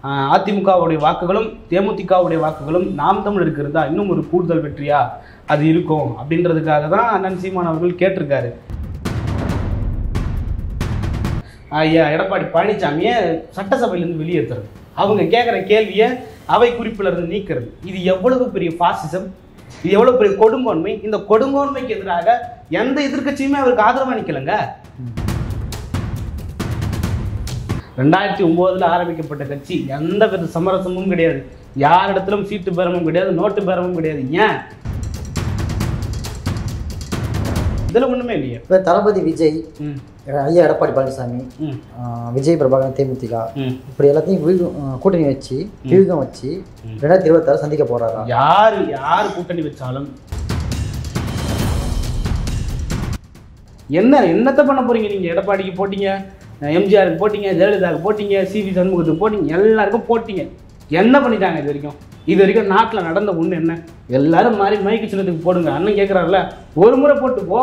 ஆஹ் அதிமுகவுடைய வாக்குகளும் தேமுதிகவுடைய வாக்குகளும் நாம் தமிழருக்கு இருந்தா இன்னும் ஒரு கூடுதல் வெற்றியா அது இருக்கும் அப்படின்றதுக்காக தான் அண்ணன் சீமான் அவர்கள் கேட்டிருக்காரு ஐயா எடப்பாடி பழனிசாமியை சட்டசபையிலேருந்து வெளியேற்றுறது அவங்க கேட்குற கேள்வியை அவை குறிப்பில் இருந்து நீக்கிறது இது எவ்வளவு பெரிய பாசிசம் இது எவ்வளவு பெரிய கொடுங்கோன்மை இந்த கொடுங்கோன்மைக்கு எதிராக எந்த எதிர்க்கட்சியுமே அவருக்கு ஆதரவா நிக்கலங்க ரெண்டாயிரத்தி ஒன்பதுல ஆரம்பிக்கப்பட்ட கட்சி எந்த வித சமரசமும் கிடையாது யாரிடத்திலும் சீட்டு பேரமும் கிடையாது நோட்டு பேரமும் கிடையாது ஏன் இதுல ஒண்ணுமே இல்லையே இப்போ தளபதி விஜய் ம், ஐயா எடப்பாடி பழனிசாமி ம், ஆஹ் விஜய் பிரபாகரன் தேமுதிக ம். இப்படி எல்லாத்தையும் வியூகம், ஆஹ் கூட்டணி வச்சு வியூகம் வச்சு ரெண்டாயிரத்தி இருபத்தாறு சந்திக்க போறாரா யாரு யார் கூட்டணி வச்சாலும் என்ன என்னத்த பண்ண போறீங்க நீங்க எடப்பாடிக்கு போட்டீங்க எம்ஜிஆருக்கு போட்டீங்க ஜெயலலிதாவுக்கு போட்டீங்க சிவி சண்முகத்துக்கு போட்டீங்க எல்லாருக்கும் போட்டீங்க என்ன பண்ணிட்டாங்க இது வரைக்கும் இது வரைக்கும் நாட்டில் நடந்த ஒண்ணு என்ன எல்லாரும் மாறி மைக்கு சின்னத்துக்கு போடுங்க அண்ணன் கேட்குறாருல ஒரு முறை போட்டு போ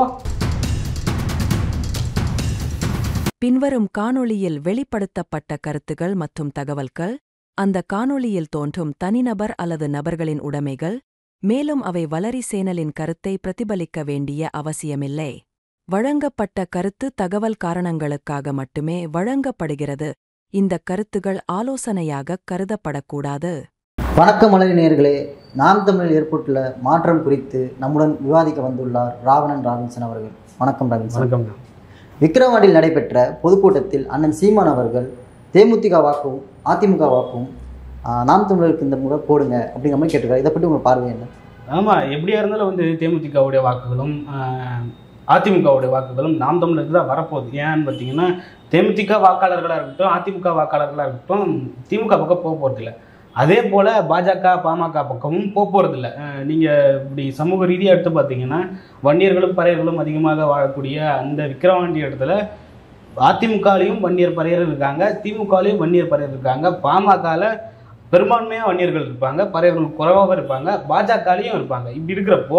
பின்வரும் காணொளியில் வெளிப்படுத்தப்பட்ட கருத்துகள் மற்றும் தகவல்கள் அந்த காணொளியில் தோன்றும் தனிநபர் அல்லது நபர்களின் உடைமைகள் மேலும் அவை வளரி சேனலின் கருத்தை பிரதிபலிக்க வேண்டிய அவசியமில்லை வழங்கப்பட்ட கருத்து தகவல் காரணங்களுக்காக மட்டுமே வழங்கப்படுகிறது இந்த கருத்துகள் ஆலோசனையாக கருதப்படக்கூடாது வணக்கம் மலரி நேயர்களே நாம் தமிழில் ஏற்பட்டுள்ள மாற்றம் குறித்து நம்முடன் விவாதிக்க வந்துள்ளார் ராவணன் ராபின்சன் அவர்கள் வணக்கம் ராபின்சன் வணக்கம் விக்கிரவாண்டியில் நடைபெற்ற பொதுக்கூட்டத்தில் அண்ணன் சீமான் அவர்கள் தேமுதிக வாக்கும் அதிமுக வாக்கும் ஆஹ் நாம் தமிழருக்கு இந்த முறை போடுங்க அப்படிங்கிற மாதிரி கேட்டிருக்காரு இதை பற்றி உங்கள் பார்வை என்ன ஆமா எப்படியா இருந்தாலும் வந்து தேமுதிகவுடைய வாக்குகளும் ஆஹ், அதிமுகவுடைய வாக்குகளும் நாம் தமிழருக்கு தான் வரப்போகுது ஏன்னு பார்த்தீங்கன்னா தேமுதிக வாக்காளர்களாக இருக்கட்டும் அதிமுக வாக்காளர்களாக இருக்கட்டும் திமுக பக்கம் போக போகிறதில்ல அதே போல் பாஜக பாமக பக்கமும் போக போகிறதில்ல நீங்கள் இப்படி சமூக ரீதியாக எடுத்து பார்த்தீங்கன்னா வன்னியர்களும் பறையர்களும் அதிகமாக வாழக்கூடிய அந்த விக்கிரவாண்டி இடத்துல அதிமுகலையும் வன்னியர் பறையர் இருக்காங்க திமுகலையும் வன்னியர் பறையர் இருக்காங்க பாமகவில் பெரும்பான்மையாக வன்னியர்கள் இருப்பாங்க பறையர்கள் குறைவாக இருப்பாங்க பாஜகலையும் இருப்பாங்க இப்படி இருக்கிறப்போ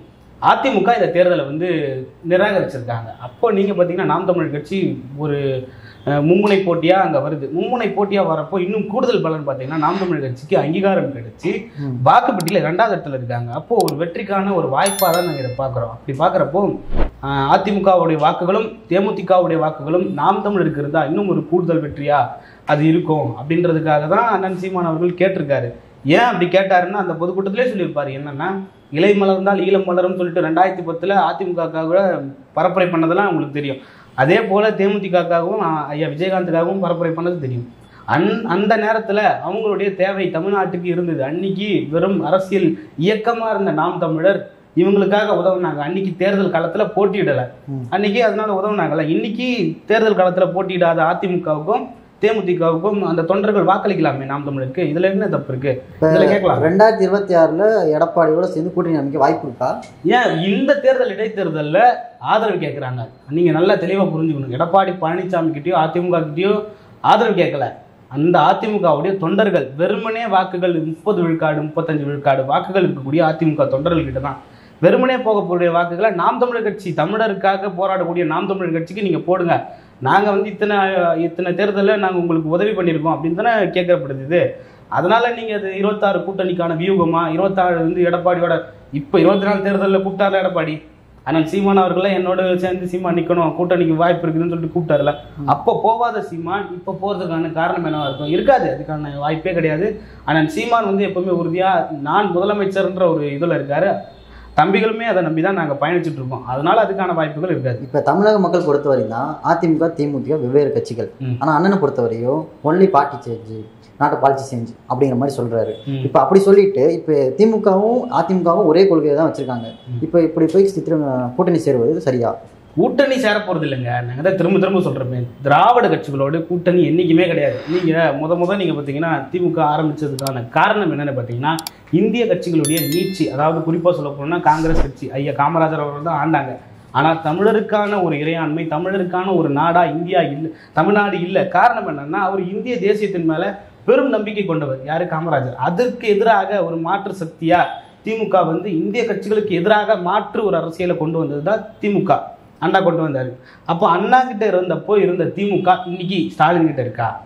அதிமுக இந்த தேர்தலை வந்து நிராகரிச்சிருக்காங்க அப்போ நீங்கள் பார்த்தீங்கன்னா நாம் தமிழ் கட்சி ஒரு அஹ், மும்முனை போட்டியாக அங்கே வருது மும்முனை போட்டியாக வரப்போ இன்னும் கூடுதல் பலன் பார்த்தீங்கன்னா நாம் தமிழ் கட்சிக்கு அங்கீகாரம் கிடைச்சி ம். வாக்குப்பட்டியில் ரெண்டாவது இடத்துல இருக்காங்க அப்போ ஒரு வெற்றிக்கான ஒரு வாய்ப்பாக தான் நாங்கள் இதை பார்க்குறோம் அப்படி பார்க்குறப்போ அதிமுகவுடைய வாக்குகளும் தேமுதிகவுடைய வாக்குகளும் நாம் தமிழருக்கு இருந்தா இன்னும் ஒரு கூடுதல் வெற்றியா அது இருக்கும் அப்படின்றதுக்காக தான் அண்ணன் சீமான் அவர்கள் கேட்டிருக்காரு ஏன் அப்படி கேட்டாருன்னா அந்த பொதுக்கூட்டத்திலே சொல்லியிருப்பாரு என்னன்னா இலை மலர்ந்தால் ஈழம் மலரும் சொல்லிட்டு ரெண்டாயிரத்தி பத்தில் அதிமுகவுக்காக பரப்புரை பண்ணதெல்லாம் உங்களுக்கு தெரியும் அதே போல தேமுதிகவுக்காகவும் ஐயா விஜயகாந்துக்காகவும் பரப்புரை பண்ணது தெரியும் அந் அந்த நேரத்தில் அவங்களுடைய தேவை தமிழ்நாட்டுக்கு இருந்தது அன்னைக்கு வெறும் அரசியல் இயக்கமாக இருந்த நாம் தமிழர் இவங்களுக்காக உதவுனாங்க அன்னைக்கு தேர்தல் களத்தில் போட்டியிடலை ம். அன்னைக்கு அதனால உதவுனாங்கல்ல இன்னைக்கு தேர்தல் களத்தில் போட்டியிடாத அதிமுகவுக்கும் தேமுதிகவுக்கும் அந்த தொண்டர்கள் வாக்களிக்கலாமே நாம் தமிழருக்கு இதுல என்ன தப்பு இருக்கு இதுல கேட்கலாம் ரெண்டாயிரத்தி இருபத்தி ஆறில் எடப்பாடியோட சேர்ந்து கூட்டணி அமைக்க வாய்ப்பு இருக்கா ஏன் இந்த தேர்தல் இடைத்தேர்தலில் ஆதரவு கேட்குறாங்க நீங்க நல்லா தெளிவா புரிஞ்சுக்கணும் எடப்பாடி பழனிசாமி கிட்டயோ அதிமுக கிட்டயோ ஆதரவு கேட்கல அந்த அதிமுகவுடைய தொண்டர்கள் வெறுமனே வாக்குகள் முப்பது விழுக்காடு முப்பத்தஞ்சு விழுக்காடு வாக்குகள் இருக்கக்கூடிய அதிமுக தொண்டர்கள் கிட்ட தான் வெறுமனே போகக்கூடிய வாக்குகளை நாம் தமிழர் கட்சி தமிழருக்காக போராடக்கூடிய நாம் தமிழர் கட்சிக்கு நீங்க போடுங்க நாங்க வந்து இத்தனை இத்தனை தேர்தலில் நாங்க உங்களுக்கு உதவி பண்ணியிருக்கோம் அப்படின்னு தானே கேட்கப்படுது அதனால நீங்க அது இருபத்தாறு கூட்டணிக்கான வியூகமா இருபத்தாறு வந்து எடப்பாடியோட இப்போ இருபத்தி நாலு தேர்தலில் கூப்பிட்டார்ல எடப்பாடி ஆனால் சீமான் அவர்கள என்னோட சேர்ந்து சீமான் நிக்கணும் கூட்டணிக்கு வாய்ப்பு இருக்குதுன்னு சொல்லிட்டு கூப்பிட்டாருல அப்போ போகாத சீமான் இப்போ போறதுக்கான காரணம் என்னவா இருக்கும் இருக்காது அதுக்கான வாய்ப்பே கிடையாது ஆனால் சீமான் வந்து எப்பவுமே உறுதியா நான் முதலமைச்சர்ன்ற ஒரு இதுல இருக்காரு தம்பிகளுமே அதை நம்பி தான் நாங்கள் பயணிச்சுட்டு இருக்கோம் அதனால அதுக்கான வாய்ப்புகள் இருக்காது இப்போ தமிழக மக்கள் பொறுத்தவரையும் தான் அதிமுக திமுக வெவ்வேறு கட்சிகள் ம். ஆனால் அண்ணனை பொறுத்தவரையும் ஒன்லி பார்ட்டி சேஞ்சு நாட்டு பாலிசி சேஞ்ச் அப்படிங்கிற மாதிரி சொல்றாரு ம். இப்போ அப்படி சொல்லிட்டு இப்போ திமுகவும் அதிமுகவும் ஒரே கொள்கையை தான் வச்சிருக்காங்க ம். இப்போ இப்படி போய் சித்திர கூட்டணி சேருவது சரியா கூட்டணி சேர போறது இல்லைங்க நாங்கள் தான் திரும்ப திரும்ப சொல்றோமே திராவிட கட்சிகளோட கூட்டணி என்னைக்குமே கிடையாது நீங்க முத முத நீங்க பாத்தீங்கன்னா திமுக ஆரம்பிச்சதுக்கான காரணம் என்னன்னு பாத்தீங்கன்னா இந்திய கட்சிகளுடைய நீட்சி அதாவது குறிப்பா சொல்ல போனோம்னா காங்கிரஸ் கட்சி ஐயா காமராஜர் அவர்கள் தான் ஆண்டாங்க ஆனா தமிழருக்கான ஒரு இறையாண்மை தமிழருக்கான ஒரு நாடா இந்தியா இல்லை தமிழ்நாடு இல்லை காரணம் என்னன்னா அவர் இந்திய தேசியத்தின் மேல பெரும் நம்பிக்கை கொண்டவர் யாரு காமராஜர் அதற்கு எதிராக ஒரு மாற்று சக்தியா திமுக வந்து இந்திய கட்சிகளுக்கு எதிராக மாற்று ஒரு அரசியலை கொண்டு வந்தது தான் திமுக அண்ணா கொண்டு வந்தாரு அப்போ அண்ணா கிட்ட இருந்தப்போ இருந்த திமுக இன்னைக்கு ஸ்டாலின் கிட்ட இருக்கா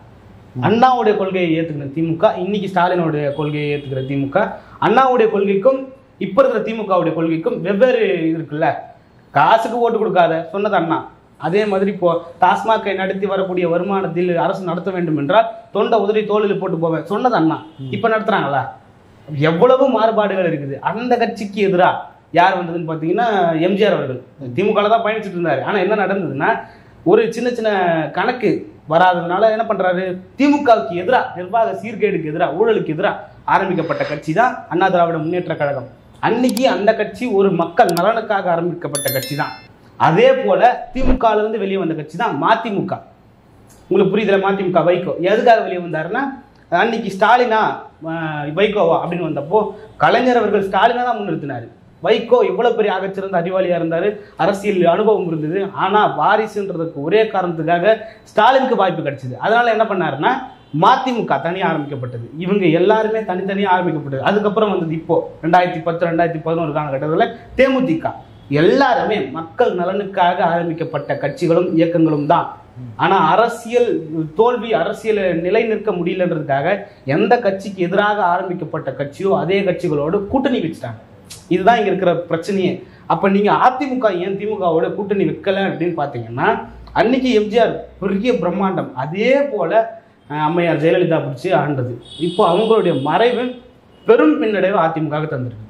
அண்ணாவுடைய கொள்கையை ஏத்துக்கிற திமுக இன்னைக்கு ஸ்டாலினுடைய கொள்கையை ஏத்துக்கிற திமுக அண்ணாவுடைய கொள்கைக்கும் இப்ப இருக்கிற திமுகவுடைய கொள்கைக்கும் வெவ்வேறு இது இருக்குல்ல காசுக்கு ஓட்டு கொடுக்காத சொன்னது அண்ணா அதே மாதிரி இப்போ டாஸ்மாகை நடத்தி வரக்கூடிய வருமானத்தில் அரசு நடத்த வேண்டும் என்றால் தொண்டை உதறி தோளில் போட்டு போவேன் சொன்னது அண்ணா இப்ப நடத்துறாங்களா எவ்வளவு மாறுபாடுகள் இருக்குது அந்த கட்சிக்கு எதிரா யார் வந்ததுன்னு பார்த்தீங்கன்னா எம்ஜிஆர் அவர்கள் திமுக தான் பயணிச்சுட்டு இருந்தாரு ஆனா என்ன நடந்ததுன்னா ஒரு சின்ன சின்ன கணக்கு வராததுனால என்ன பண்றாரு திமுகவுக்கு எதிராக நிர்வாக சீர்கேடுக்கு எதிராக ஊழலுக்கு எதிராக ஆரம்பிக்கப்பட்ட கட்சி தான் அண்ணா திராவிட முன்னேற்ற கழகம் அன்னைக்கு அந்த கட்சி ஒரு மக்கள் நலனுக்காக ஆரம்பிக்கப்பட்ட கட்சி தான் அதே போல திமுக ல இருந்து வெளியே வந்த கட்சி தான் மதிமுக உங்களுக்கு புரியுதுல மதிமுக வைகோ எதுக்காக வெளியே வந்தாருன்னா அன்னைக்கு ஸ்டாலினா அஹ், வைகோவா அப்படின்னு வந்தப்போ கலைஞர் அவர்கள் ஸ்டாலினா தான் முன்னிறுத்தினாரு வைகோ இவ்வளவு பெரிய ஆகச்சிறந்த அறிவாளியா இருந்தாரு அரசியல் அனுபவம் இருந்தது ஆனா வாரிசுன்றதுக்கு ஒரே காரணத்துக்காக ஸ்டாலினுக்கு வாய்ப்பு கிடைச்சது அதனால என்ன பண்ணாருன்னா மதிமுக தனியா ஆரம்பிக்கப்பட்டது இவங்க எல்லாருமே தனித்தனியா ஆரம்பிக்கப்பட்டது அதுக்கப்புறம் வந்தது இப்போ ரெண்டாயிரத்தி பத்து ரெண்டாயிரத்தி பதினோரு காலகட்டத்தில் தேமுதிக எல்லாருமே மக்கள் நலனுக்காக ஆரம்பிக்கப்பட்ட கட்சிகளும் இயக்கங்களும் தான் ஆனா அரசியல் தோல்வி அரசியல் நிலை நிற்க முடியலன்றதுக்காக எந்த கட்சிக்கு எதிராக ஆரம்பிக்கப்பட்ட கட்சியோ அதே கட்சிகளோடு கூட்டணி வச்சுட்டாங்க இதுதான் இங்க இருக்கிற பிரச்சனையே அப்ப நீங்க அதிமுக ஏன் திமுகவோட கூட்டணி வைக்கல அப்படின்னு பாத்தீங்கன்னா அன்னைக்கு எம்ஜிஆர் பெரிய பிரம்மாண்டம் அதே போல அஹ், அம்மையார் ஜெயலலிதா பிடிச்சி ஆண்டது இப்போ அவங்களுடைய மறைவு பெரும் பின்னடைவு அதிமுக தந்திருக்கு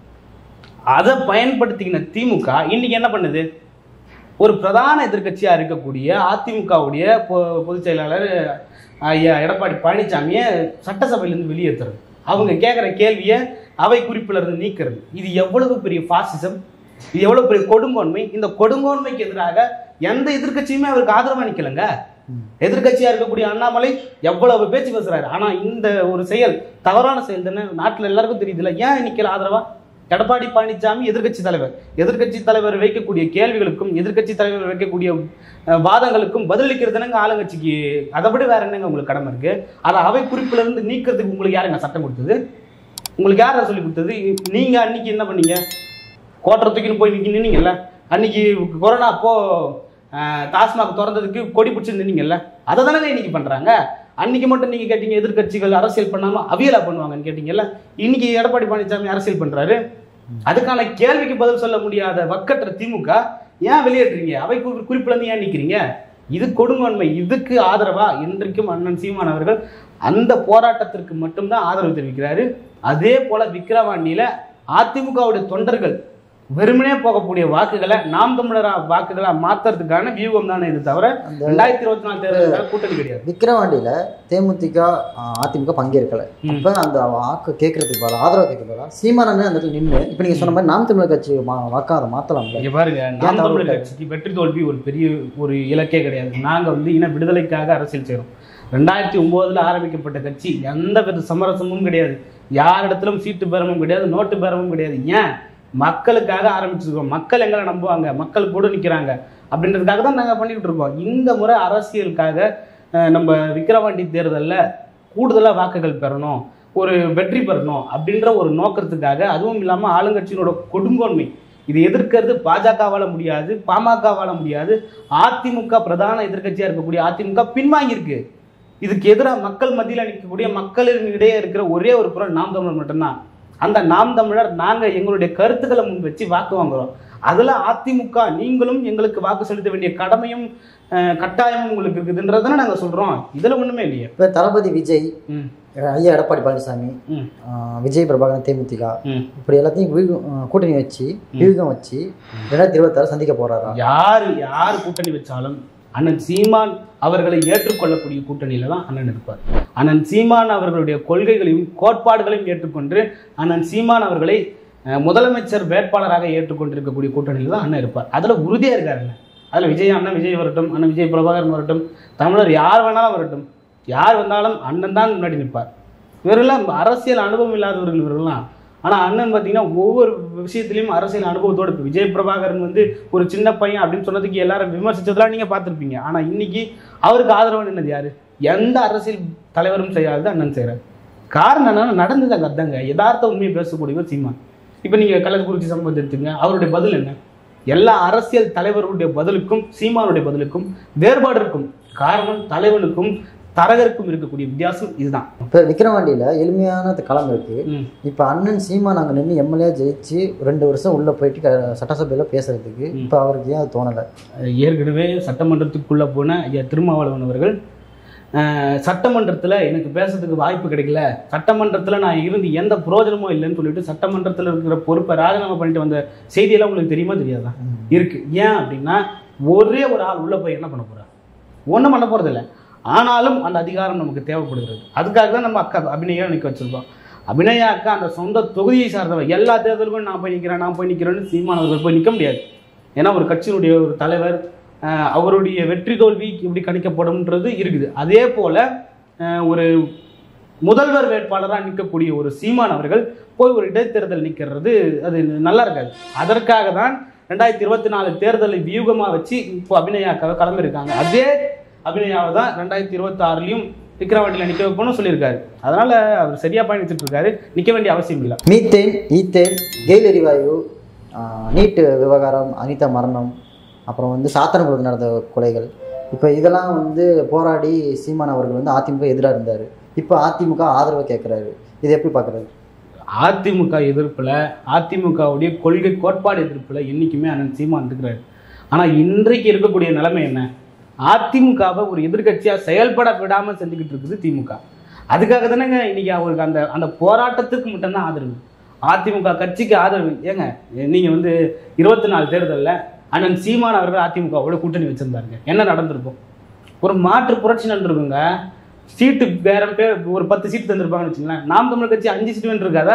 அதை பயன்படுத்திக்கின திமுக இன்னைக்கு என்ன பண்ணுது ஒரு பிரதான எதிர்க்கட்சியா இருக்கக்கூடிய அதிமுகவுடைய பொ- பொதுச் செயலாளர் ஐயா எடப்பாடி பழனிசாமியை சட்டசபையிலிருந்து வெளியேற்றுறது அவங்க கேட்குற கேள்வியை அவை குறிப்பில் இருந்து நீக்கிறது இது எவ்வளவு பெரிய பாசிசம் இது எவ்வளவு பெரிய கொடுங்கோன்மை இந்த கொடுங்கோன்மைக்கு எதிராக எந்த எதிர்க்கட்சியுமே அவருக்கு ஆதரவா நிக்கலங்க எதிர்க்கட்சியா இருக்கக்கூடிய அண்ணாமலை எவ்வளவு பேச்சு பேசுறாரு ஆனா இந்த ஒரு செயல் தவறான செயல் தானே நாட்டுல எல்லாருக்கும் தெரியுதுல்ல ஏன் நிக்கல ஆதரவா எடப்பாடி பழனிசாமி எதிர்க்கட்சி தலைவர் எதிர்க்கட்சி தலைவர் வைக்கக்கூடிய கேள்விகளுக்கும் எதிர்க்கட்சி தலைவர் வைக்கக்கூடிய அஹ், வாதங்களுக்கும் பதிலளிக்கிறது என்னங்க ஆளுங்கட்சிக்கு அதை விட வேற என்னங்க உங்களுக்கு கடமை இருக்கு அதை அவை குறிப்புல இருந்து நீக்கிறதுக்கு உங்களுக்கு யாருங்க சட்டம் கொடுத்தது உங்களுக்கு யார் சொல்லி கொடுத்தது நீங்க அன்னைக்கு என்ன பண்ணீங்க கோட்டரை தூக்கின்னு போய் நிக்க நின்னீங்கல்ல அன்னைக்கு கொரோனா அப்போ அஹ், டாஸ்மாக் திறந்ததுக்கு கொடி பிடிச்சி நின்னீங்கல்ல அதை தானே இன்னைக்கு பண்றாங்க அன்னைக்கு மட்டும் நீங்க கேட்டீங்க எதிர்க்கட்சிகள் அரசியல் பண்ணாம அவியலா பண்ணுவாங்கன்னு கேட்டீங்கல்ல இன்னைக்கு எடப்பாடி பழனிசாமி அரசியல் பண்றாரு அதுக்கான கேள்விக்கு பதில் சொல்ல முடியாத வக்கற்ற திமுக ஏன் வெளியேற்றுறீங்க அவை குறி- குறிப்புல இருந்து ஏன் நிக்கிறீங்க இது கொடுங்கோன்மை இதுக்கு ஆதரவா இன்றைக்கும் அண்ணன் சீமான் அவர்கள் அந்த போராட்டத்திற்கு மட்டும்தான் ஆதரவு தெரிவிக்கிறாரு அதே போல விக்கிரவாண்டியில அதிமுகவுடைய தொண்டர்கள் வெறுமனே போகக்கூடிய வாக்குகளை நாம் தமிழரா வாக்குகளா மாத்துறதுக்கான வியூகம் தானே இது தவிர அந்த ரெண்டாயிரத்தி இருபத்தி நாலு தேர்தலுக்காக கூட்டணி கிடையாது விக்கிரவாண்டியில தேமுதிக ஆ, அதிமுக பங்கேற்கல ம். அப்ப அந்த வாக்கு கேட்கறதுக்கு பதிலா ஆதரவு கேட்கறது பதிலா சீமானன் அந்த இடத்துல நின்று இப்ப நீங்க சொன்ன மாதிரி நாம் தமிழர் கட்சி மா- வாக்கா அதை மாத்தலாம்ல இங்க பாருங்க நாம் தவறு தமிழர் கிடையாது? கட்சிக்கு வெற்றி தோல்வி ஒரு பெரிய ஒரு இலக்கே கிடையாது நாங்க வந்து இன விடுதலைக்காக அரசியல் செய்றோம் ரெண்டாயிரத்தி ஒன்பதுல ஆரம்பிக்கப்பட்ட கட்சி எந்த வித சமரசமும் கிடையாது யாரிடத்திலும் சீட்டு பேரமும் கிடையாது நோட்டு பேரமும் கிடையாது ஏன் மக்களுக்காக ஆரம்பிச்சிருக்கோம் மக்கள் எங்களை நம்புவாங்க மக்கள் கூட நிக்கிறாங்க அப்படின்றதுக்காக தான் நாங்க பண்ணிக்கிட்டு இருக்கோம் இந்த முறை அரசியலுக்காக அஹ், நம்ம விக்கிரவாண்டி தேர்தல்ல கூடுதலா வாக்குகள் பெறணும் ஒரு வெற்றி பெறணும் அப்படின்ற ஒரு நோக்கத்துக்காக அதுவும் இல்லாம ஆளுங்கட்சியினோட கொடுங்கோன்மை இது எதிர்க்கிறது பாஜகவால முடியாது பாமகவால முடியாது அதிமுக பிரதான எதிர்க்கட்சியா இருக்கக்கூடிய அதிமுக பின்வாங்கியிருக்கு இதுக்கு எதிராக மக்கள் மத்தியில் நிற்கக்கூடிய மக்களின் இடையே இருக்கிற ஒரே ஒரு குரல் நாம் தமிழர் மட்டும்தான் அந்த நாம் தமிழர் நாங்க எங்களுடைய கருத்துக்களை முன் வச்சு வாக்கு வாங்குறோம் அதுல அதிமுக நீங்களும் எங்களுக்கு வாக்கு செலுத்த வேண்டிய கடமையும் அஹ், கட்டாயமும் உங்களுக்கு இருக்குதுன்றதானே நாங்க சொல்றோம் இதுல ஒண்ணுமே இல்லையே இப்ப தளபதி விஜய் ம், ஐயா எடப்பாடி பழனிசாமி ம், ஆ, விஜய் பிரபாகரன் தேமுதிக ம். இப்படி எல்லாத்தையும் வியூகம், ஆ, கூட்டணி வச்சு வியூகம் வச்சு ரெண்டாயிரத்தி இருபத்தாறு சந்திக்க போறாரா யாரு யார் கூட்டணி வச்சாலும் அண்ணன் சீமான் அவர்களை ஏற்றுக்கொள்ளக்கூடிய கூட்டணியில தான் அண்ணன் இருப்பார் அண்ணன் சீமான் அவர்களுடைய கொள்கைகளையும் கோட்பாடுகளையும் ஏற்றுக்கொண்டு அண்ணன் சீமான் அவர்களை அஹ், முதலமைச்சர் வேட்பாளராக ஏற்றுக்கொண்டிருக்கக்கூடிய கூட்டணியில தான் அண்ணன் இருப்பார் அதுல உறுதியா இருக்காரு அண்ணன் அதுல விஜய் அண்ணன் விஜய் வரட்டும் அண்ணன் விஜய் பிரபாகரன் வரட்டும் தமிழர் யார் வேணாலும் வரட்டும் யார் வந்தாலும் அண்ணன் தான் முன்னாடி நிற்பார் இவரெல்லாம் அரசியல் அனுபவம் இல்லாதவர்கள் இவர்கள்லாம் ஆனா அண்ணன் பார்த்தீங்கன்னா ஒவ்வொரு விஷயத்திலையும் அரசியல் அனுபவத்தோடு இப்போ விஜய் பிரபாகரன் வந்து ஒரு சின்ன பையன் அப்படின்னு சொன்னதுக்கு எல்லாரும் விமர்சிச்சதெல்லாம் நீங்க பார்த்திருப்பீங்க ஆனா இன்னைக்கு அவருக்கு ஆதரவு நின்னது யாரு எந்த அரசியல் தலைவரும் செய்யாதது அண்ணன் செய்கிறார் காரணம் என்னன்னா நடந்தது அங்க அதாங்க யதார்த்த உண்மையை பேசக்கூடியவர் சீமான் இப்போ நீங்க கள்ளக்குறிச்சி சம்பவத்தை எடுத்துங்க அவருடைய பதில் என்ன எல்லா அரசியல் தலைவருடைய பதிலுக்கும் சீமானுடைய பதிலுக்கும் வேறுபாடு இருக்கும் காரணம் தலைவனுக்கும் தரகருக்கும் இருக்கக்கூடிய வித்தியாசம் இதுதான் இப்போ விக்ரவாண்டியில் எளிமையான களம் இருக்கு ம். இப்போ அண்ணன் சீமா நாங்கள் நின்று எம்எல்ஏ ஜெயிச்சு ரெண்டு வருஷம் உள்ளே போயிட்டு க- சட்டசபையில் பேசுறதுக்கு ம். இப்போ அவருக்கு ஏன் அது தோணலை ஏற்கனவே சட்டமன்றத்துக்குள்ளே போன ஐயா திருமாவளவன் அவர்கள் அஹ், சட்டமன்றத்தில் எனக்கு பேசுறதுக்கு வாய்ப்பு கிடைக்கல சட்டமன்றத்தில் நான் இருந்து எந்த பிரயோஜனமும் இல்லைன்னு சொல்லிட்டு சட்டமன்றத்தில் இருக்கிற பொறுப்பை ராஜினாமா பண்ணிட்டு வந்த செய்தியெல்லாம் உங்களுக்கு தெரியுமா தெரியாதா இருக்கு ஏன் அப்படின்னா ஒரே ஒரு ஆள் உள்ள போய் என்ன பண்ண போறார் ஒன்றும் பண்ண போறதில்ல ஆனாலும் அந்த அதிகாரம் நமக்கு தேவைப்படுகிறது அதுக்காக தான் நம்ம அக்கா அபிநயா நிற்க வச்சிருக்கோம் அபிநயா அக்கா அந்த சொந்த தொகுதியை சார்ந்தவர் எல்லா தேர்தலுக்கும் நான் போய் நிற்கிறேன் நான் போய் நிற்கிறேன்னு சீமானவர்கள் போய் நிற்க முடியாது ஏன்னா ஒரு கட்சியினுடைய ஒரு தலைவர் அஹ், அவருடைய வெற்றி தோல்வி இப்படி கணிக்கப்படும்ன்றது இருக்குது அதே போல அஹ், ஒரு முதல்வர் வேட்பாளராக நிற்கக்கூடிய ஒரு சீமான் அவர்கள் போய் ஒரு இடைத்தேர்தல் நிற்கிறது அது நல்லா இருக்காது அதற்காக தான் ரெண்டாயிரத்தி இருபத்தி நாலு தேர்தலை வியூகமாக வச்சு இப்போ அபிநயாக்காவை கிளம்பியிருக்காங்க அதே அபிநயாவை தான் ரெண்டாயிரத்தி இருபத்தி ஆறுலையும் விக்ரவாண்டியில் நிற்க வைப்போம்னு சொல்லியிருக்காரு அதனால அவர் சரியா பயணிச்சுட்டு இருக்காரு நிற்க வேண்டிய அவசியம் இல்லை மீத்தேன் ஈத்தேன் கெயில் எரிவாயு ஆஹ், நீட்டு விவகாரம் அனிதா மரணம் அப்புறம் வந்து சாத்தனங்களுக்கு நடந்த கொலைகள் இப்போ இதெல்லாம் வந்து போராடி சீமான் அவர்கள் வந்து அதிமுக எதிராக இருந்தார் இப்போ அதிமுக ஆதரவு கேட்குறாரு இது எப்படி பார்க்குறாரு அதிமுக எதிர்ப்புல அதிமுகவுடைய கொள்கை கோட்பாடு எதிர்ப்புல என்னைக்குமே அண்ணன் சீமான் இருக்கிறாரு ஆனா இன்றைக்கு இருக்கக்கூடிய நிலைமை என்ன அதிமுகவை ஒரு எதிர்க்கட்சியா செயல்பட விடாம செஞ்சுக்கிட்டு இருக்குது திமுக அதுக்காக தானேங்க இன்னைக்கு அவருக்கு அந்த அந்த போராட்டத்துக்கு மட்டும்தான் ஆதரவு அதிமுக கட்சிக்கு ஆதரவு ஏங்க நீங்க வந்து இருபத்தி நாலு தேர்தலில் அண்ணன் சீமான் அவர்கள் அதிமுகவோட கூட்டணி வச்சிருந்தாருங்க என்ன நடந்திருக்கும் ஒரு மாற்று புரட்சி நடந்திருக்குங்க சீட்டு வேற பேர் ஒரு பத்து சீட்டு தந்திருப்பாங்கன்னு வச்சுங்களேன் நாம் தமிழர் கட்சி அஞ்சு சீட்டு வென்றிருக்காதா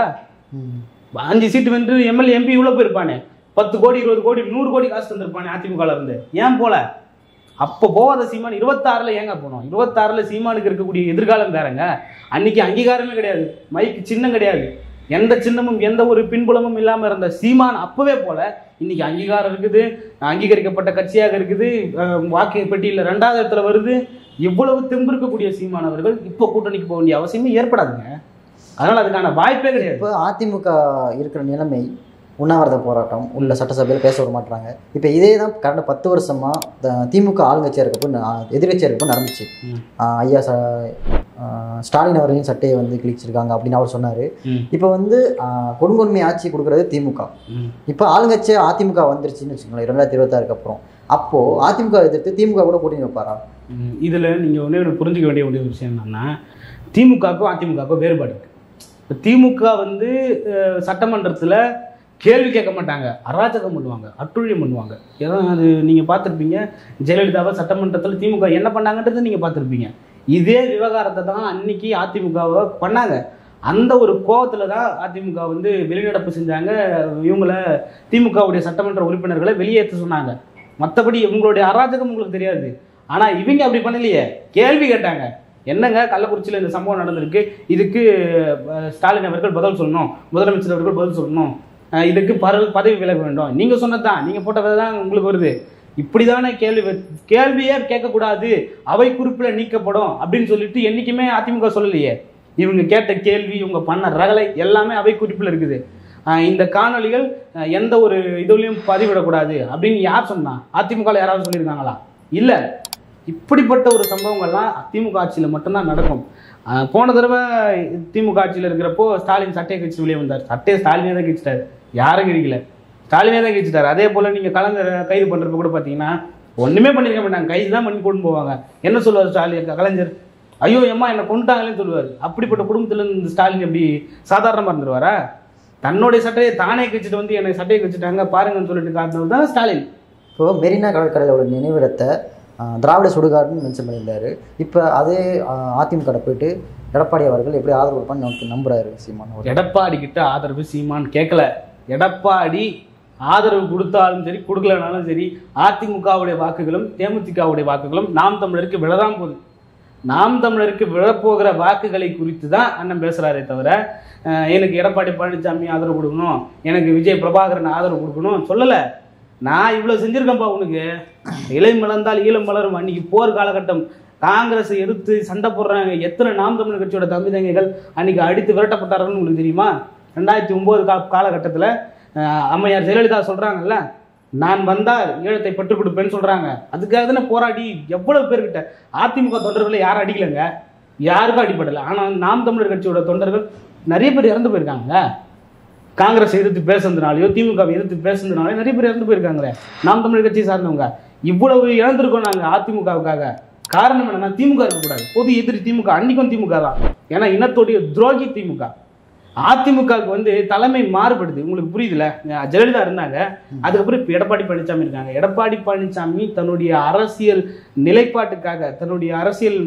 அஞ்சு சீட்டு வென்று எம்எல்ஏ எம்பி இவ்வளோ போயிருப்பானே பத்து கோடி இருபது கோடி நூறு கோடி காசு தந்திருப்பானே அதிமுகல இருந்து ஏன் போல அப்போ போகாத சீமான் இருபத்தாறுல ஏங்க போனோம் இருபத்தாறுல சீமானுக்கு இருக்கக்கூடிய எதிர்காலம் வேறங்க அன்னைக்கு அங்கீகாரமே கிடையாது மைக்கு சின்னம் கிடையாது எந்த சின்னமும் எந்த ஒரு பின்புலமும் இல்லாம இருந்த சீமான் அப்பவே போல இன்னைக்கு அங்கீகாரம் இருக்குது அங்கீகரிக்கப்பட்ட கட்சியாக இருக்குது அஹ் வாக்கு பெட்டியில் ரெண்டாவது இடத்துல வருது இவ்வளவு தெம்பு இருக்கக்கூடிய சீமானவர்கள் இப்போ கூட்டணிக்கு போக வேண்டிய அவசியமே ஏற்படாதுங்க அதனால அதுக்கான வாய்ப்பே கிடையாது இப்போ அதிமுக இருக்கிற நிலைமை உண்ணாவிரத போராட்டம் உள்ள சட்டசபையில் பேச விட மாட்டாங்க இப்போ இதே தான் கடந்த பத்து வருஷமா த- திமுக ஆளுங்கட்சியாக இருக்கப்போ ந- எதிர்க்கட்சியாக இருக்கப்போ நடந்துச்சு ம். ஆஹ் ஐயா ச ஆஹ் ஸ்டாலின் அவர்களையும் சட்டையை வந்து கிழிச்சிருக்காங்க அப்படின்னு அவர் சொன்னார் ம். இப்போ வந்து ஆஹ் கொடுங்கொன்மை ஆட்சி கொடுக்குறது திமுக ம். இப்போ ஆளுங்கட்சியாக அதிமுக வந்துருச்சுன்னு வச்சுக்கோங்களேன் ரெண்டாயிரத்தி இருபத்தாறுக்கு அப்புறம் அப்போது அதிமுக எதிர்த்து திமுக கூட கூட்டணி வைப்பாரா ம், இதுல நீங்க ஒண்ணே ஒன்று புரிஞ்சுக்க வேண்டிய ஒரு விஷயம் என்னன்னா திமுகவுக்கும் அதிமுகவுக்கும் வேறுபாடு இருக்கு இப்போ திமுக வந்து அஹ், சட்டமன்றத்துல கேள்வி கேட்க மாட்டாங்க அராஜகம் பண்ணுவாங்க அட்டுழியம் பண்ணுவாங்க ஏன்னா அது நீங்க பார்த்துருப்பீங்க ஜெயலலிதாவை சட்டமன்றத்தில் திமுக என்ன பண்ணாங்கன்றது நீங்க பார்த்துருப்பீங்க இதே விவகாரத்தை தான் அன்னைக்கு அதிமுகவை பண்ணாங்க அந்த ஒரு கோவத்துல தான் அதிமுக வந்து வெளிநடப்பு செஞ்சாங்க இவங்கள திமுகவுடைய சட்டமன்ற உறுப்பினர்களை வெளியேற்ற சொன்னாங்க மற்றபடி இவங்களுடைய அராஜகம் உங்களுக்கு தெரியாது ஆனா இவங்க அப்படி பண்ணலையே கேள்வி கேட்டாங்க என்னங்க கள்ளக்குறிச்சியில் இந்த சம்பவம் நடந்திருக்கு இதுக்கு அஹ், ஸ்டாலின் அவர்கள் பதில் சொல்லணும் முதலமைச்சர் அவர்கள் பதில் சொல்லணும் அஹ், இதுக்கு பர பதவி விலக வேண்டும் நீங்க சொன்னதுதான் நீங்க போட்ட விதை தான் உங்களுக்கு வருது இப்படிதானே கேள்வி வ- கேள்வியே கேட்கக்கூடாது அவை குறிப்பில் நீக்கப்படும் அப்படின்னு சொல்லிட்டு என்னைக்குமே அதிமுக சொல்லலையே இவங்க கேட்ட கேள்வி இவங்க பண்ண ரகலை எல்லாமே அவை குறிப்பில் இருக்குது அஹ், இந்த காணொளிகள் அஹ், எந்த ஒரு இதுலையும் பதிவிடக்கூடாது அப்படின்னு யார் சொன்னா அதிமுக யாராவது சொல்லியிருக்காங்களா இல்லை இப்படிப்பட்ட ஒரு சம்பவங்கள்லாம் திமுக ஆட்சியில் மட்டும்தான் நடக்கும் அஹ் போன தடவை திமுக ஆட்சியில் இருக்கிறப்போ ஸ்டாலின் சட்டையை கழிச்சு வெளியே வந்தார் சட்டையை ஸ்டாலினே தான் கிழிச்சிட்டாரு யாரும் கிழிக்கல ஸ்டாலினே தான் கிழிச்சிட்டாரு அதே போல் நீங்கள் கலைஞர் கைது பண்ணுறப்ப கூட பார்த்தீங்கன்னா ஒன்றுமே பண்ணிருக்க மாட்டாங்க கைது தான் பண்ணி கொண்டு போவாங்க என்ன சொல்லுவார் ஸ்டாலின் கலைஞர் ஐயோ அம்மா என்னை கொண்டுட்டாங்களேன்னு சொல்லுவார் அப்படிப்பட்ட குடும்பத்துல இருந்து இந்த ஸ்டாலின் எப்படி சாதாரணமாக இருந்துருவாரா தன்னுடைய சட்டையை தானே கிழிச்சிட்டு வந்து எனக்கு சட்டையை கிழிச்சிட்டாங்க பாருங்கன்னு சொல்லிட்டு காட்டினது தான் ஸ்டாலின் இப்போ மெரினா கடற்கரையோட நினைவிடத்தை ஆஹ், திராவிட சுடுகாடுன்னு மென்ஷன் பண்ணியிருந்தாரு இப்போ அதே ஆஹ், அதிமுக ல போயிட்டு எடப்பாடி அவர்கள் எப்படி ஆதரவு கொடுப்பான்னு நமக்கு நம்புறாரு சீமான் அவர்கள். எடப்பாடி கிட்ட ஆதரவு சீமான் கேட்கல எடப்பாடி ஆதரவு கொடுத்தாலும் சரி கொடுக்கலனாலும் சரி அதிமுகவுடைய வாக்குகளும் தேமுதிகவுடைய வாக்குகளும் நாம் தமிழருக்கு விழதான் போகுது நாம் தமிழருக்கு விழப்போகிற வாக்குகளை குறித்து தான் அண்ணன் பேசுறாரே தவிர அஹ், எனக்கு எடப்பாடி பழனிசாமி ஆதரவு கொடுக்கணும் எனக்கு விஜய் பிரபாகரன் ஆதரவு கொடுக்கணும் சொல்லலை நான் இவ்வளோ செஞ்சிருக்கேன்ப்பா உனக்கு இலை மலர்ந்தால் ஈழம் மலரும் அன்னைக்கு போர் காலகட்டம் காங்கிரஸை எதிர்த்து சண்டை போடுறாங்க எத்தனை நாம் தமிழர் கட்சியோட தம்பி தங்கைகள் அன்னைக்கு அடித்து விரட்டப்பட்டார்கள்னு உங்களுக்கு தெரியுமா ரெண்டாயிரத்தி ஒன்பது கா காலகட்டத்தில் அம்மையார் ஜெயலலிதா சொல்கிறாங்கல்ல நான் வந்தால் ஈழத்தை பெற்றுக் கொடுப்பேன்னு சொல்றாங்க அதுக்காக தானே போராடி எவ்வளவு பேர்கிட்ட அதிமுக தொண்டர்களை யாரும் அடிக்கலைங்க யாருக்கும் அடிப்படலை ஆனா நாம் தமிழர் கட்சியோட தொண்டர்கள் நிறைய பேர் இறந்து போயிருக்காங்க காங்கிரஸ் எதிர்த்து பேசுனதுனாலயோ திமுக எதிர்த்து பேசுனதுனாலயோ நிறைய பேர் இறந்து போயிருக்காங்களே நாம் தமிழர் கட்சியை சார்ந்தவங்க இவ்வளவு இழந்திருக்கோம் நாங்க அதிமுகவுக்காக காரணம் என்னன்னா திமுக இருக்கக்கூடாது பொது எதிரி திமுக அன்னைக்கும் திமுக தான் ஏன்னா இனத்தோடைய துரோகி திமுக அதிமுகவுக்கு வந்து தலைமை மாறுபடுது உங்களுக்கு புரியுதுல ஜெயலலிதா இருந்தாங்க அதுக்கப்புறம் இப்போ எடப்பாடி பழனிசாமி இருக்காங்க எடப்பாடி பழனிசாமி தன்னுடைய அரசியல் நிலைப்பாட்டுக்காக தன்னுடைய அரசியல்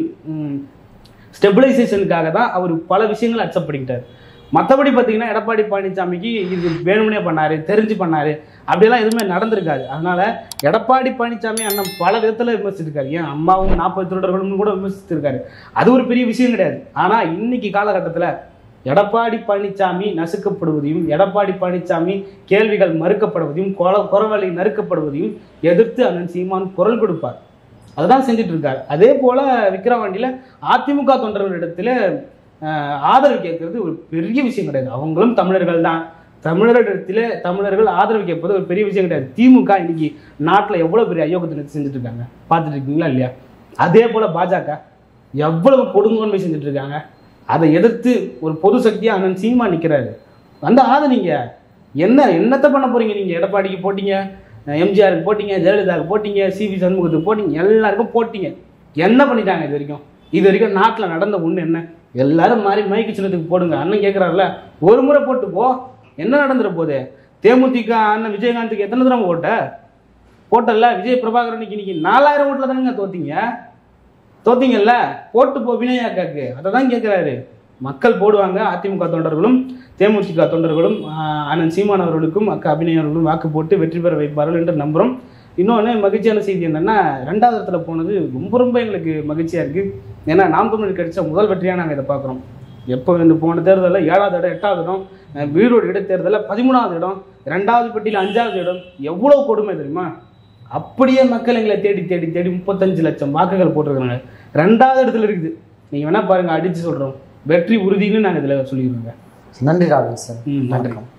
ஸ்டெபிலைசேஷனுக்காக தான் அவர் பல விஷயங்களை அக்செப்ட் பண்ணிக்கிட்டார் மற்றபடி பார்த்தீங்கன்னா எடப்பாடி பழனிசாமிக்கு இது வேணும்னே பண்ணாரு தெரிஞ்சு பண்ணாரு அப்படியெல்லாம் எதுவுமே நடந்திருக்காது அதனால எடப்பாடி பழனிசாமி அண்ணன் பல விதத்தில் விமர்சிச்சிருக்காரு ஏன் அம்மாவும் நாற்பது திருடர்களும் கூட விமர்சிச்சிருக்காரு அது ஒரு பெரிய விஷயம் கிடையாது ஆனால் இன்னைக்கு காலகட்டத்தில் எடப்பாடி பழனிசாமி நசுக்கப்படுவதையும் எடப்பாடி பழனிசாமி கேள்விகள் மறுக்கப்படுவதையும் கொல குறவலை நறுக்கப்படுவதையும் எதிர்த்து அண்ணன் சீமான் குரல் கொடுப்பார் அதுதான் செஞ்சுட்டு இருக்காரு அதே போல விக்கிரவாண்டியில அதிமுக தொண்டர்களிடத்துல அஹ், ஆதரவு கேட்கறது ஒரு பெரிய விஷயம் கிடையாது அவங்களும் தமிழர்கள் தான் தமிழரிடத்துல தமிழர்கள் ஆதரவு கேட்பது ஒரு பெரிய விஷயம் கிடையாது திமுக இன்னைக்கு நாட்டில் எவ்வளோ பெரிய அயோகத்தினத்தை செஞ்சுட்டு இருக்காங்க பார்த்துட்டு இருக்கீங்களா இல்லையா அதே போல பாஜக எவ்வளவு கொடுங்கோன்மை செஞ்சுட்டு இருக்காங்க அதை எதிர்த்து ஒரு பொது சக்தியா அண்ணன் சீமா நிக்கிறாரு வந்து ஆதரிங்க என்ன என்னத்தை பண்ண போறீங்க நீங்க எடப்பாடிக்கு போட்டீங்க எம்ஜிஆருக்கு போட்டீங்க ஜெயலலிதாவுக்கு போட்டீங்க சிவி சண்முகத்துக்கு போட்டீங்க எல்லாருக்கும் போட்டீங்க என்ன பண்ணிட்டாங்க இது வரைக்கும் இது வரைக்கும் நாட்டில் நடந்த ஒண்ணு என்ன எல்லாரும் மாறி மைக்கு சின்னத்துக்கு போடுங்க அண்ணன் கேட்குறாருல ஒரு முறை போட்டு போ என்ன நடந்துற போகுது தேமுதிக அண்ணன் விஜயகாந்துக்கு எத்தனை தடவை போட்ட போட்டல விஜய் பிரபாகரனுக்கு இன்னைக்கு நாலாயிரம் ஓட்டில் தானுங்க தோத்தீங்க தோத்தீங்கல்ல போட்டு போ வினய் அக்காக்கு அதை தான் கேட்குறாரு மக்கள் போடுவாங்க அதிமுக தொண்டர்களும் தேமுதிக தொண்டர்களும் ஆஹ், அண்ணன் சீமான் அவர்களுக்கும் அக்கா அபிநய அவர்களும் வாக்கு போட்டு வெற்றி பெற வைப்பார்கள் என்று நம்புகிறோம் இன்னொன்று மகிழ்ச்சியான செய்தி என்னன்னா ரெண்டாவது இடத்துல போனது ரொம்ப ரொம்ப எங்களுக்கு மகிழ்ச்சியாக இருக்குது ஏன்னா நாம் தமிழர் கிடைச்ச முதல் வெற்றியாக நாங்கள் இதை பார்க்குறோம் எப்போ இந்த போன தேர்தலில் ஏழாவது இடம் எட்டாவது இடம் அஹ், ஈரோடு இடைத்தேர்தலில் பதிமூணாவது இடம் ரெண்டாவது பெட்டியில் அஞ்சாவது இடம் எவ்வளோ கொடுமை தெரியுமா அப்படியே மக்கள் எங்களை தேடி தேடி தேடி முப்பத்தஞ்சு லட்சம் வாக்குகள் போட்டிருக்காங்க ரெண்டாவது இடத்துல இருக்குது நீங்கள் வேணா பாருங்க அடிச்சு சொல்கிறோம் வெற்றி உறுதின்னு நாங்கள் இதில் சொல்லிடுறோங்க நன்றி ராபின் சார் ம் நன்றி வணக்கம்